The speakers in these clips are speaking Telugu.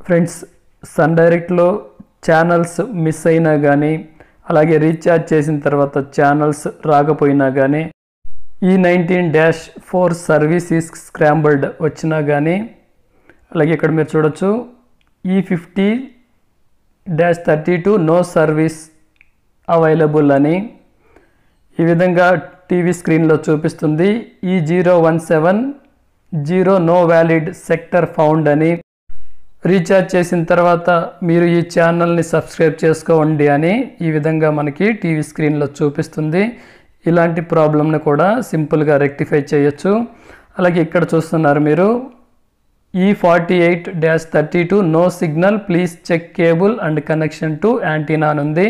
ఫ్రెండ్స్ సన్ డైరెక్ట్లో ఛానల్స్ మిస్ అయినా కానీ అలాగే రీఛార్జ్ చేసిన తర్వాత ఛానల్స్ రాకపోయినా కానీ ఈ nineteen dash four service is scrambled వచ్చినా కానీ అలాగే ఇక్కడ మీరు చూడొచ్చు ఈ fifty dash thirty two no service available అని ఈ విధంగా టీవీ స్క్రీన్లో చూపిస్తుంది ఈ zero one seven zero no valid sector found అని రీఛార్జ్ చేసిన తర్వాత మీరు ఈ ఛానల్ని సబ్స్క్రైబ్ చేసుకోండి అని ఈ విధంగా మనకి టీవీ స్క్రీన్లో చూపిస్తుంది ఇలాంటి ప్రాబ్లమ్ని కూడా సింపుల్గా రెక్టిఫై చేయొచ్చు అలాగే ఇక్కడ చూస్తున్నారు మీరు ఈ forty eight dash thirty two no signal please check cable and connection to antenna అని ఉంది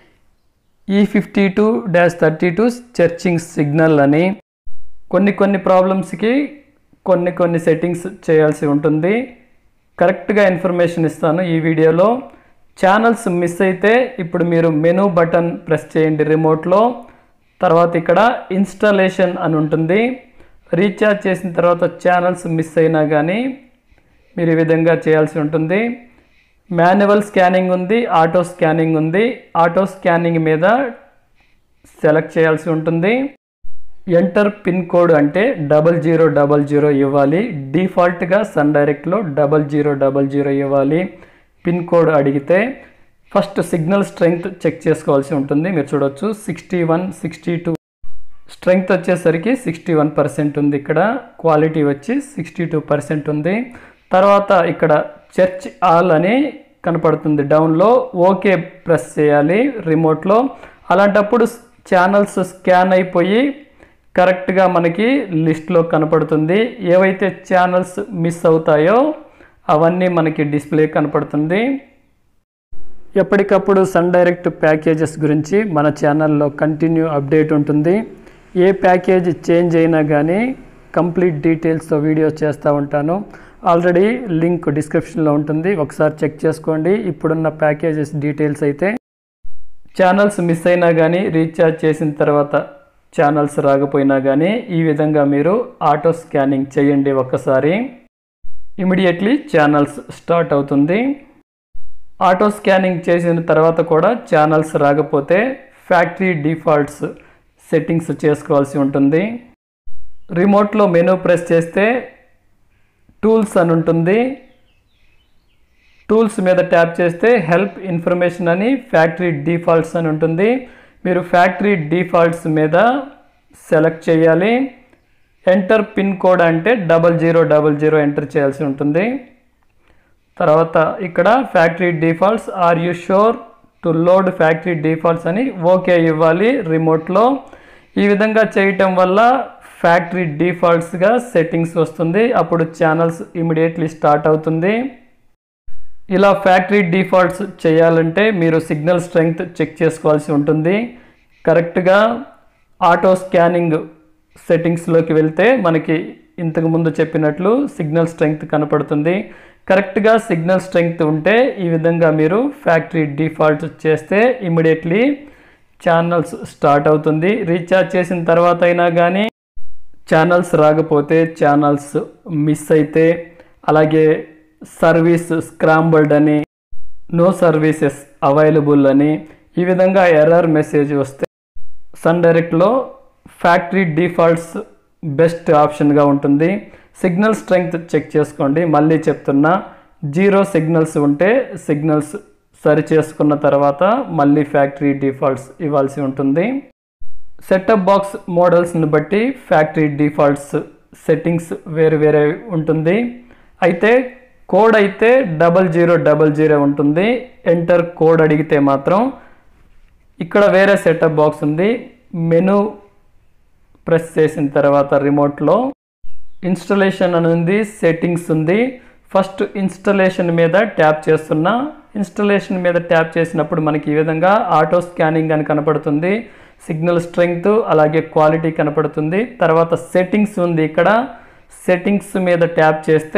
ఈ fifty two dash thirty two searching signal అని కొన్ని కొన్ని ప్రాబ్లమ్స్కి కొన్ని కొన్ని సెట్టింగ్స్ చేయాల్సి ఉంటుంది కరెక్ట్గా ఇన్ఫర్మేషన్ ఇస్తాను ఈ వీడియోలో ఛానల్స్ మిస్ అయితే ఇప్పుడు మీరు మెనూ బటన్ ప్రెస్ చేయండి రిమోట్లో తర్వాత ఇక్కడ ఇన్స్టాలేషన్ అని ఉంటుంది రీఛార్జ్ చేసిన తర్వాత ఛానల్స్ మిస్ అయినా కానీ మీరు ఈ విధంగా చేయాల్సి ఉంటుంది మాన్యువల్ స్కానింగ్ ఉంది ఆటో స్కానింగ్ ఉంది ఆటో స్కానింగ్ మీద సెలెక్ట్ చేయాల్సి ఉంటుంది ఎంటర్ పిన్ కోడ్ అంటే డబల్ జీరో డబల్ జీరో ఇవ్వాలి డిఫాల్ట్గా సన్ డైరెక్ట్లో డబల్ జీరో డబల్ జీరో ఇవ్వాలి పిన్ కోడ్ అడిగితే ఫస్ట్ సిగ్నల్ స్ట్రెంగ్త్ చెక్ చేసుకోవాల్సి ఉంటుంది మీరు చూడొచ్చు sixty one sixty two strength వచ్చేసరికి సిక్స్టీ వన్ పర్సెంట్ ఉంది ఇక్కడ క్వాలిటీ వచ్చి సిక్స్టీ టూ పర్సెంట్ ఉంది తర్వాత ఇక్కడ చర్చ్ ఆల్ అని కనపడుతుంది డౌన్లో ఓకే ప్రెస్ చేయాలి రిమోట్లో అలాంటప్పుడు ఛానల్స్ స్కాన్ అయిపోయి కరెక్ట్గా మనకి లిస్ట్లో కనపడుతుంది ఏవైతే ఛానల్స్ మిస్ అవుతాయో అవన్నీ మనకి డిస్ప్లే కనపడుతుంది ఎప్పటికప్పుడు సన్ డైరెక్ట్ ప్యాకేజెస్ గురించి మన ఛానల్లో కంటిన్యూ అప్డేట్ ఉంటుంది ఏ ప్యాకేజ్ చేంజ్ అయినా కానీ కంప్లీట్ డీటెయిల్స్తో వీడియో చేస్తూ ఉంటాను ఆల్రెడీ లింక్ డిస్క్రిప్షన్లో ఉంటుంది ఒకసారి చెక్ చేసుకోండి ఇప్పుడున్న ప్యాకేజెస్ డీటెయిల్స్ అయితే ఛానల్స్ మిస్ అయినా కానీ రీఛార్జ్ చేసిన తర్వాత ఛానల్స్ రాకపోయినా కానీ ఈ విధంగా మీరు ఆటో స్కానింగ్ చేయండి ఒక్కసారి ఇమీడియట్లీ ఛానల్స్ స్టార్ట్ అవుతుంది ఆటో స్కానింగ్ చేసిన తర్వాత కూడా ఛానల్స్ రాకపోతే ఫ్యాక్టరీ డిఫాల్ట్స్ సెట్టింగ్స్ చేసుకోవాల్సి ఉంటుంది రిమోట్లో మెనూ ప్రెస్ చేస్తే టూల్స్ అని ఉంటుంది టూల్స్ మీద ట్యాప్ చేస్తే హెల్ప్ ఇన్ఫర్మేషన్ అని ఫ్యాక్టరీ డిఫాల్ట్స్ అని ఉంటుంది మీరు ఫ్యాక్టరీ డిఫాల్ట్స్ మీద సెలెక్ట్ చేయాలి ఎంటర్ పిన్ కోడ్ అంటే double zero double zero enter చేయాల్సి ఉంటుంది తర్వాత ఇక్కడ factory defaults are you sure to load factory defaults అని ఓకే ఇవ్వాలి రిమోట్లో ఈ విధంగా చేయటం వల్ల ఫ్యాక్టరీ డిఫాల్ట్స్గా సెట్టింగ్స్ వస్తుంది అప్పుడు ఛానల్స్ ఇమీడియట్లీ స్టార్ట్ అవుతుంది ఇలా ఫ్యాక్టరీ డిఫాల్ట్స్ చేయాలంటే మీరు సిగ్నల్ స్ట్రెంగ్త్ చెక్ చేసుకోవాల్సి ఉంటుంది కరెక్ట్గా ఆటో స్కానింగ్ సెట్టింగ్స్లోకి వెళ్తే మనకి ఇంతకు ముందు చెప్పినట్లు సిగ్నల్ స్ట్రెంగ్త్ కనపడుతుంది కరెక్ట్గా సిగ్నల్ స్ట్రెంగ్త్ ఉంటే ఈ విధంగా మీరు ఫ్యాక్టరీ డిఫాల్ట్ చేస్తే ఇమీడియట్లీ ఛానల్స్ స్టార్ట్ అవుతుంది రీఛార్జ్ చేసిన తర్వాత అయినా కానీ ఛానల్స్ రాకపోతే ఛానల్స్ మిస్ అయితే అలాగే సర్వీస్ స్క్రాంబుల్డ్ అని నో సర్వీసెస్ అవైలబుల్ అని ఈ విధంగా ఎర్రర్ మెసేజ్ వస్తే సన్ డైరెక్ట్లో ఫ్యాక్టరీ డిఫాల్ట్స్ బెస్ట్ ఆప్షన్గా ఉంటుంది సిగ్నల్ స్ట్రెంగ్త్ చెక్ చేసుకోండి మళ్ళీ చెప్తున్నా జీరో సిగ్నల్స్ ఉంటే సిగ్నల్స్ సరి చేసుకున్న తర్వాత మళ్ళీ ఫ్యాక్టరీ డిఫాల్ట్స్ ఇవ్వాల్సి ఉంటుంది సెటప్ బాక్స్ మోడల్స్ని బట్టి ఫ్యాక్టరీ డిఫాల్ట్స్ సెట్టింగ్స్ వేరు వేరే ఉంటుంది అయితే కోడ్ అయితే డబల్ జీరో డబల్ జీరో ఉంటుంది ఎంటర్ కోడ్ అడిగితే మాత్రం ఇక్కడ వేరే సెటప్ బాక్స్ ఉంది మెను ప్రెస్ చేసిన తర్వాత రిమోట్లో ఇన్స్టలేషన్ అని ఉంది సెట్టింగ్స్ ఉంది ఫస్ట్ ఇన్స్టలేషన్ మీద ట్యాప్ చేస్తున్నా ఇన్స్టలేషన్ మీద ట్యాప్ చేసినప్పుడు మనకి ఈ విధంగా ఆటో స్కానింగ్ అని కనపడుతుంది సిగ్నల్ స్ట్రెంగ్త్ అలాగే క్వాలిటీ కనపడుతుంది తర్వాత సెట్టింగ్స్ ఉంది ఇక్కడ సెట్టింగ్స్ మీద ట్యాప్ చేస్తే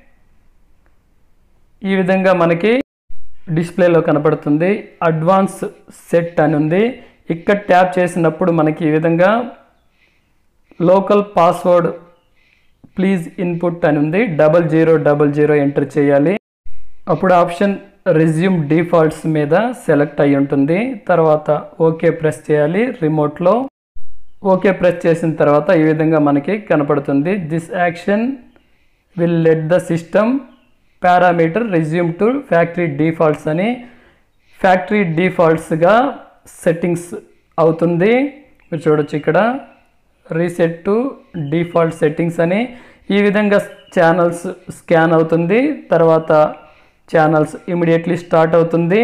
ఈ విధంగా మనకి డిస్ప్లేలో కనపడుతుంది అడ్వాన్స్ సెట్ అని ఉంది ఇక్కడ ట్యాప్ చేసినప్పుడు మనకి ఈ విధంగా లోకల్ పాస్వర్డ్ ప్లీజ్ ఇన్పుట్ అని ఉంది double zero double zero enter చేయాలి అప్పుడు ఆప్షన్ రెజ్యూమ్ డిఫాల్ట్స్ మీద సెలెక్ట్ అయి ఉంటుంది తర్వాత ఓకే ప్రెస్ చేయాలి రిమోట్లో ఓకే ప్రెస్ చేసిన తర్వాత ఈ విధంగా మనకి కనపడుతుంది this action will let the system parameter resume to factory defaults అని ఫ్యాక్టరీ డిఫాల్ట్స్గా సెట్టింగ్స్ అవుతుంది మీరు చూడొచ్చు ఇక్కడ రీసెట్ టు డిఫాల్ట్ సెట్టింగ్స్ అని ఈ విధంగా ఛానల్స్ స్కాన్ అవుతుంది తర్వాత ఛానల్స్ ఇమీడియట్లీ స్టార్ట్ అవుతుంది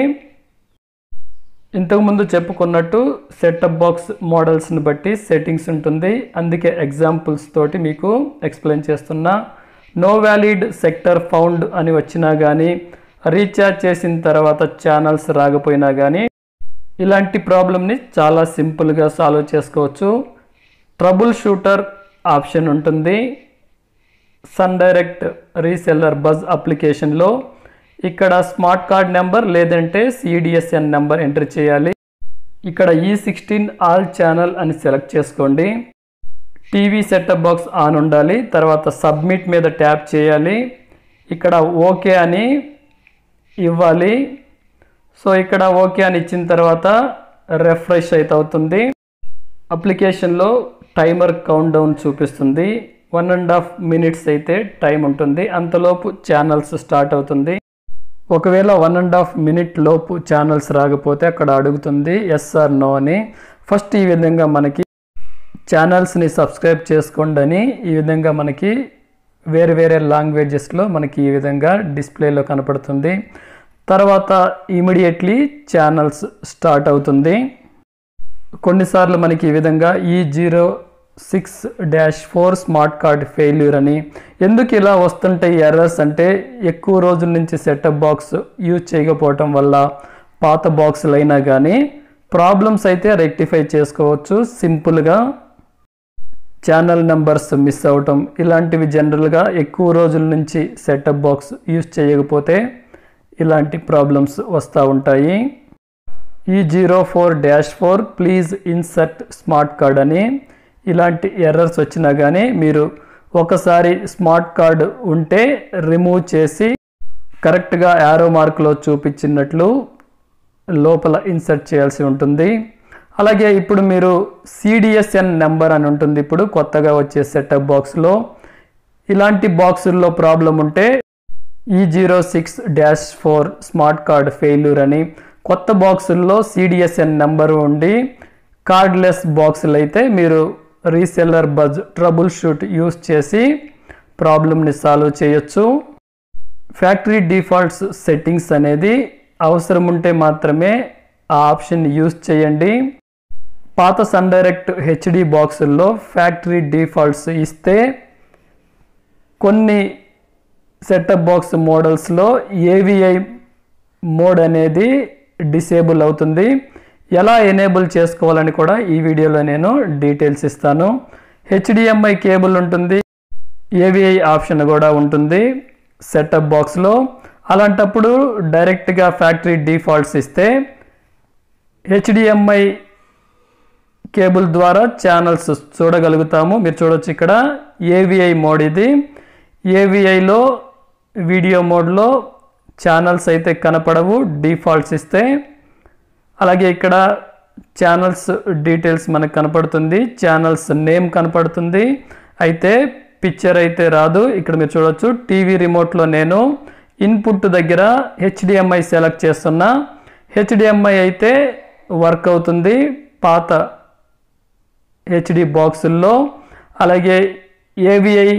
ఇంతకుముందు చెప్పుకున్నట్టు సెటప్ బాక్స్ మోడల్స్ని బట్టి సెట్టింగ్స్ ఉంటుంది అందుకే ఎగ్జాంపుల్స్ తోటి మీకు ఎక్స్ప్లెయిన్ చేస్తున్నా నో వ్యాలిడ్ సెక్టర్ ఫౌండ్ అని వచ్చినా కానీ రీఛార్జ్ చేసిన తర్వాత ఛానల్స్ రాకపోయినా కానీ ఇలాంటి ప్రాబ్లమ్ని చాలా సింపుల్గా సాల్వ్ చేసుకోవచ్చు ట్రబుల్ షూటర్ ఆప్షన్ ఉంటుంది సన్ డైరెక్ట్ రీసెల్లర్ బజ్ అప్లికేషన్లో ఇక్కడ స్మార్ట్ కార్డ్ నెంబర్ లేదంటే సిడిఎస్ఎన్ నెంబర్ ఎంటర్ చేయాలి ఇక్కడ ఈ సిక్స్టీన్ ఆల్ ఛానల్ అని సెలెక్ట్ చేసుకోండి టీవీ సెటప్ బాక్స్ ఆన్ ఉండాలి తర్వాత సబ్మిట్ మీద ట్యాప్ చేయాలి ఇక్కడ ఓకే అని ఇవ్వాలి సో ఇక్కడ ఓకే అని ఇచ్చిన తర్వాత రెఫ్రెష్ అయితే అవుతుంది అప్లికేషన్లో టైమర్ కౌంట్ డౌన్ చూపిస్తుంది వన్ అండ్ హాఫ్ మినిట్స్ అయితే టైం ఉంటుంది అంతలోపు ఛానల్స్ స్టార్ట్ అవుతుంది ఒకవేళ వన్ అండ్ హాఫ్ మినిట్ లోపు ఛానల్స్ రాకపోతే అక్కడ అడుగుతుంది ఎస్ఆర్ నో అని ఫస్ట్ ఈ విధంగా మనకి ఛానల్స్ని సబ్స్క్రైబ్ చేసుకోండి అని ఈ విధంగా మనకి వేరే వేరే లాంగ్వేజెస్లో మనకి ఈ విధంగా డిస్ప్లేలో కనపడుతుంది తర్వాత ఇమీడియట్లీ ఛానల్స్ స్టార్ట్ అవుతుంది కొన్నిసార్లు మనకి ఈ విధంగా ఈ zero six dash four smart card failure అని ఎందుకు ఇలా వస్తుంటాయి ఎర్రర్స్ అంటే ఎక్కువ రోజుల నుంచి సెటప్ బాక్స్ యూజ్ చేయకపోవటం వల్ల పాత బాక్సులు అయినా కానీ ప్రాబ్లమ్స్ అయితే రెక్టిఫై చేసుకోవచ్చు సింపుల్గా ఛానల్ నెంబర్స్ మిస్ అవటం ఇలాంటివి జనరల్గా ఎక్కువ రోజుల నుంచి సెటప్ బాక్స్ యూజ్ చేయకపోతే ఇలాంటి ప్రాబ్లమ్స్ వస్తూ ఉంటాయి ఈ zero four dash four please insert smart card అని ఇలాంటి ఎర్రర్స్ వచ్చినా కానీ మీరు ఒకసారి స్మార్ట్ కార్డ్ ఉంటే రిమూవ్ చేసి కరెక్ట్గా యారో మార్క్లో చూపించినట్లు లోపల ఇన్సర్ట్ చేయాల్సి ఉంటుంది అలాగే ఇప్పుడు మీరు సిడిఎస్ఎన్ నెంబర్ అని ఉంటుంది ఇప్పుడు కొత్తగా వచ్చే సెటప్ బాక్స్లో ఇలాంటి బాక్సుల్లో ప్రాబ్లం ఉంటే ఈ zero six dash four smart card failure అని కొత్త బాక్సుల్లో సిడిఎస్ఎన్ నెంబర్ ఉండి కార్డ్లెస్ బాక్సులు అయితే మీరు reseller buzz trouble shoot use చేసి ప్రాబ్లమ్ని సాల్వ్ చేయొచ్చు ఫ్యాక్టరీ డిఫాల్ట్స్ సెట్టింగ్స్ అనేది అవసరం ఉంటే మాత్రమే ఆ ఆప్షన్ యూస్ చేయండి పాత సన్ డైరెక్ట్ హెచ్డి బాక్సుల్లో ఫ్యాక్టరీ డిఫాల్ట్స్ ఇస్తే కొన్ని సెటప్ బాక్స్ మోడల్స్లో ఏవిఐ మోడ్ అనేది డిసేబుల్ అవుతుంది ఎలా ఎనేబుల్ చేసుకోవాలని కూడా ఈ వీడియోలో నేను డీటెయిల్స్ ఇస్తాను హెచ్డిఎంఐ కేబుల్ ఉంటుంది ఏవిఐ ఆప్షన్ కూడా ఉంటుంది సెటప్ బాక్స్లో అలాంటప్పుడు డైరెక్ట్గా ఫ్యాక్టరీ డిఫాల్ట్స్ ఇస్తే హెచ్డిఎంఐ కేబుల్ ద్వారా ఛానల్స్ చూడగలుగుతాము మీరు చూడొచ్చు ఇక్కడ ఏవిఐ మోడ్ ఇది ఏవిఐలో వీడియో మోడ్లో ఛానల్స్ అయితే కనపడవు డిఫాల్ట్స్ ఇస్తే అలాగే ఇక్కడ ఛానల్స్ డీటెయిల్స్ మనకు కనపడుతుంది ఛానల్స్ నేమ్ కనపడుతుంది అయితే పిక్చర్ అయితే రాదు ఇక్కడ మీరు చూడొచ్చు టీవీ రిమోట్లో నేను ఇన్పుట్ దగ్గర హెచ్డిఎంఐ సెలెక్ట్ చేస్తున్నా హెచ్డిఎంఐ అయితే వర్క్ అవుతుంది పాత హెచ్డి బాక్సుల్లో అలాగే ఏవిఐ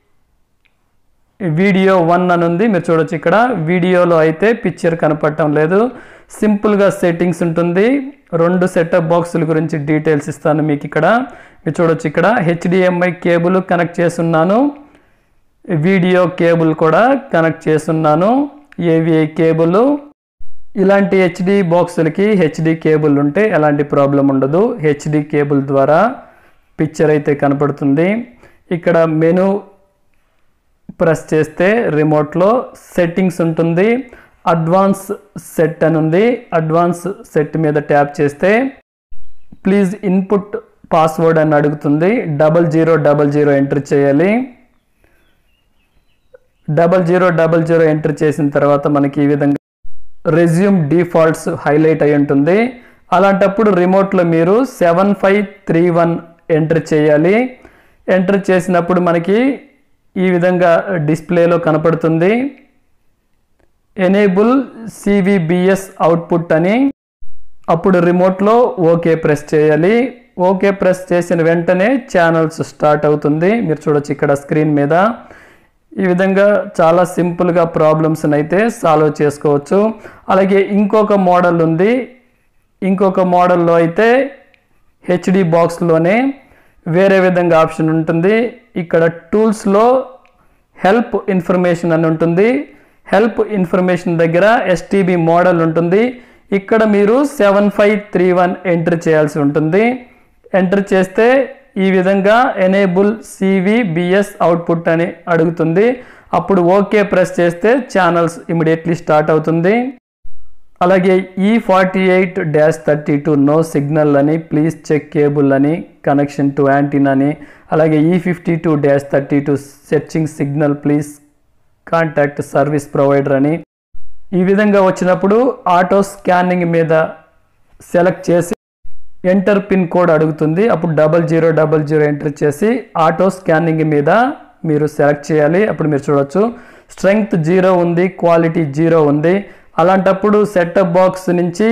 వీడియో వన్ అని ఉంది మీరు చూడొచ్చు ఇక్కడ వీడియోలో అయితే పిక్చర్ కనపడటం లేదు సింపుల్గా సెట్టింగ్స్ ఉంటుంది రెండు సెటప్ బాక్సుల గురించి డీటెయిల్స్ ఇస్తాను మీకు ఇక్కడ మీరు చూడొచ్చు ఇక్కడ హెచ్డిఎంఐ కేబుల్ కనెక్ట్ చేస్తున్నాను వీడియో కేబుల్ కూడా కనెక్ట్ చేస్తున్నాను ఏవిఐ కేబుల్ ఇలాంటి హెచ్డి బాక్సులకి హెచ్డి కేబుల్ ఉంటే ఎలాంటి ప్రాబ్లం ఉండదు హెచ్డి కేబుల్ ద్వారా పిక్చర్ అయితే కనపడుతుంది ఇక్కడ మెను ప్రెస్ చేస్తే రిమోట్లో సెట్టింగ్స్ ఉంటుంది అడ్వాన్స్ సెట్ అని ఉంది అడ్వాన్స్ సెట్ మీద ట్యాప్ చేస్తే ప్లీజ్ ఇన్పుట్ పాస్వర్డ్ అని అడుగుతుంది double zero double zero enter చేయాలి double zero double zero enter చేసిన తర్వాత మనకి ఈ విధంగా రెజ్యూమ్ డిఫాల్ట్స్ హైలైట్ అయి ఉంటుంది అలాంటప్పుడు రిమోట్లో మీరు seven five three one enter చేయాలి ఎంటర్ చేసినప్పుడు మనకి ఈ విధంగా డిస్ప్లేలో కనపడుతుంది ఎనేబుల్ సివిబిఎస్ అవుట్పుట్ అని అప్పుడు రిమోట్లో ఓకే ప్రెస్ చేయాలి ఓకే ప్రెస్ చేసిన వెంటనే ఛానల్స్ స్టార్ట్ అవుతుంది మీరు చూడొచ్చు ఇక్కడ స్క్రీన్ మీద ఈ విధంగా చాలా సింపుల్గా ప్రాబ్లమ్స్ని అయితే సాల్వ్ చేసుకోవచ్చు అలాగే ఇంకొక మోడల్ ఉంది ఇంకొక మోడల్లో అయితే హెచ్డి బాక్స్లోనే వేరే విధంగా ఆప్షన్ ఉంటుంది ఇక్కడ టూల్స్లో హెల్ప్ ఇన్ఫర్మేషన్ అని ఉంటుంది హెల్ప్ ఇన్ఫర్మేషన్ దగ్గర ఎస్టీబీ మోడల్ ఉంటుంది ఇక్కడ మీరు seven five three one enter చేయాల్సి ఉంటుంది ఎంటర్ చేస్తే ఈ విధంగా ఎనేబుల్ సివి బిఎస్ అవుట్పుట్ అని అడుగుతుంది అప్పుడు ఓకే ప్రెస్ చేస్తే ఛానల్స్ ఇమీడియట్లీ స్టార్ట్ అవుతుంది అలాగే ఈ forty eight dash thirty two no signal అని ప్లీజ్ చెక్ కేబుల్ అని కనెక్షన్ టు యాంటీన్ అని అలాగే ఈ fifty two dash thirty two searching signal please contact service provider అని ఈ విధంగా వచ్చినప్పుడు ఆటో స్కానింగ్ మీద సెలెక్ట్ చేసి ఎంటర్ పిన్ కోడ్ అడుగుతుంది అప్పుడు double zero double zero enter చేసి ఆటో స్కానింగ్ మీద మీరు సెలెక్ట్ చేయాలి అప్పుడు మీరు చూడొచ్చు స్ట్రెంగ్త్ జీరో ఉంది క్వాలిటీ జీరో ఉంది అలాంటప్పుడు సెటప్ బాక్స్ నుంచి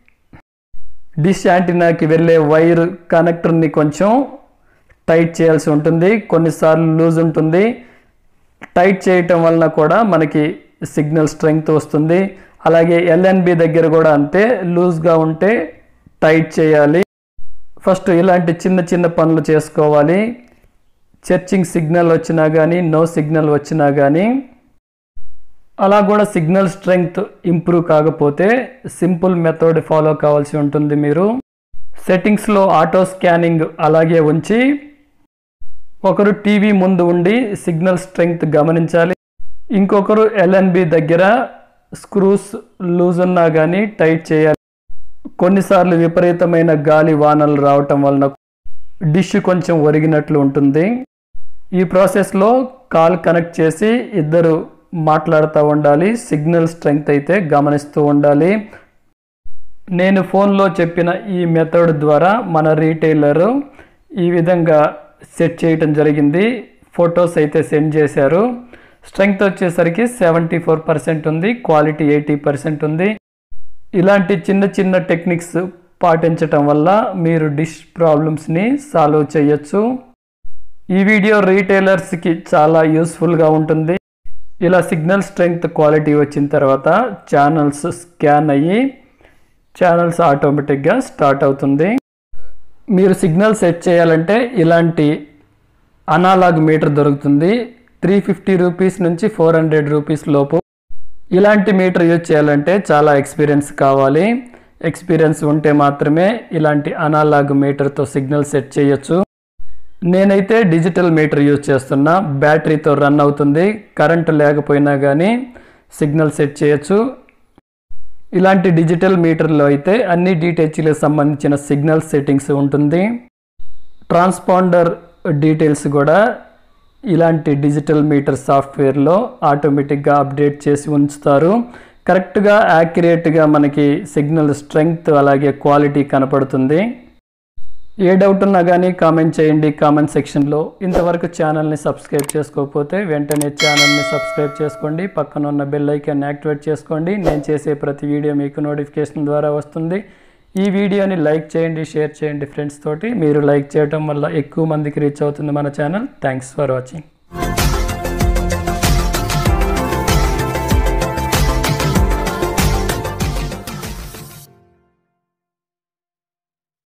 డిష్ యాంటీనాకి వెళ్ళే వైర్ కనెక్టర్ని కొంచెం టైట్ చేయాల్సి ఉంటుంది కొన్నిసార్లు లూజ్ ఉంటుంది టైట్ చేయటం వలన కూడా మనకి సిగ్నల్ స్ట్రెంగ్త్ వస్తుంది అలాగే ఎల్ఎన్బి దగ్గర కూడా అంతే లూజ్గా ఉంటే టైట్ చేయాలి ఫస్ట్ ఇలాంటి చిన్న చిన్న పనులు చేసుకోవాలి చర్చింగ్ సిగ్నల్ వచ్చినా కానీ నో సిగ్నల్ వచ్చినా కానీ అలా కూడా సిగ్నల్ స్ట్రెంగ్త్ ఇంప్రూవ్ కాకపోతే సింపుల్ మెథడ్ ఫాలో కావాల్సి ఉంటుంది మీరు సెట్టింగ్స్లో ఆటో స్కానింగ్ అలాగే ఉంచి ఒకరు టీవీ ముందు ఉండి సిగ్నల్ స్ట్రెంగ్త్ గమనించాలి ఇంకొకరు ఎల్ఎన్బి దగ్గర స్క్రూస్ లూజ్ ఉన్నా కానీ టైట్ చేయాలి కొన్నిసార్లు విపరీతమైన గాలి వానలు రావటం వలన డిష్ కొంచెం ఒరిగినట్లు ఉంటుంది ఈ ప్రాసెస్లో కాల్ కనెక్ట్ చేసి ఇద్దరు మాట్లాడుతూ ఉండాలి సిగ్నల్ స్ట్రెంగ్త్ అయితే గమనిస్తూ ఉండాలి నేను ఫోన్లో చెప్పిన ఈ మెథడ్ ద్వారా మన రీటైలర్ ఈ విధంగా సెట్ చేయటం జరిగింది ఫొటోస్ అయితే సెండ్ చేశారు స్ట్రెంగ్త్ వచ్చేసరికి సెవెంటీ ఫోర్ పర్సెంట్ ఉంది క్వాలిటీ ఎయిటీ పర్సెంట్ ఉంది ఇలాంటి చిన్న చిన్న టెక్నిక్స్ పాటించటం వల్ల మీరు డిష్ ప్రాబ్లమ్స్ని సాల్వ్ చేయొచ్చు ఈ వీడియో రీటైలర్స్కి చాలా యూస్ఫుల్గా ఉంటుంది ఇలా సిగ్నల్ స్ట్రెంగ్త్ క్వాలిటీ వచ్చిన తర్వాత ఛానల్స్ స్కాన్ అయ్యి ఛానల్స్ ఆటోమేటిక్గా స్టార్ట్ అవుతుంది మీరు సిగ్నల్ సెట్ చేయాలంటే ఇలాంటి అనాలాగ్ మీటర్ దొరుకుతుంది త్రీ ఫిఫ్టీ రూపీస్ నుంచి ఫోర్ హండ్రెడ్ రూపీస్ లోపు ఇలాంటి మీటర్ యూజ్ చేయాలంటే చాలా ఎక్స్పీరియన్స్ కావాలి ఎక్స్పీరియన్స్ ఉంటే మాత్రమే ఇలాంటి అనాలాగ్ మీటర్తో సిగ్నల్ సెట్ చేయొచ్చు నేనైతే డిజిటల్ మీటర్ యూజ్ చేస్తున్నా బ్యాటరీతో రన్ అవుతుంది కరెంటు లేకపోయినా కానీ సిగ్నల్ సెట్ చేయొచ్చు ఇలాంటి డిజిటల్ మీటర్లో అయితే అన్ని డీటెయిల్స్లకు సంబంధించిన సిగ్నల్ సెట్టింగ్స్ ఉంటుంది ట్రాన్స్పాండర్ డీటెయిల్స్ కూడా ఇలాంటి డిజిటల్ మీటర్ సాఫ్ట్వేర్లో ఆటోమేటిక్గా అప్డేట్ చేసి ఉంచుతారు కరెక్ట్గా యాక్యురేట్గా మనకి సిగ్నల్ స్ట్రెంగ్త్ అలాగే క్వాలిటీ కనపడుతుంది ఏ డౌట్ ఉన్నా కానీ కామెంట్ చేయండి కామెంట్ సెక్షన్లో ఇంతవరకు ఛానల్ని సబ్స్క్రైబ్ చేసుకోకపోతే వెంటనే ఛానల్ని సబ్స్క్రైబ్ చేసుకోండి పక్కన ఉన్న బెల్ ఐకాన్ యాక్టివేట్ చేసుకోండి నేను చేసే ప్రతి వీడియో మీకు నోటిఫికేషన్ ద్వారా వస్తుంది ఈ వీడియోని లైక్ చేయండి షేర్ చేయండి ఫ్రెండ్స్ తోటి మీరు లైక్ చేయడం వల్ల ఎక్కువ మందికి రీచ్ అవుతుంది మన ఛానల్ థ్యాంక్స్ ఫర్ వాచింగ్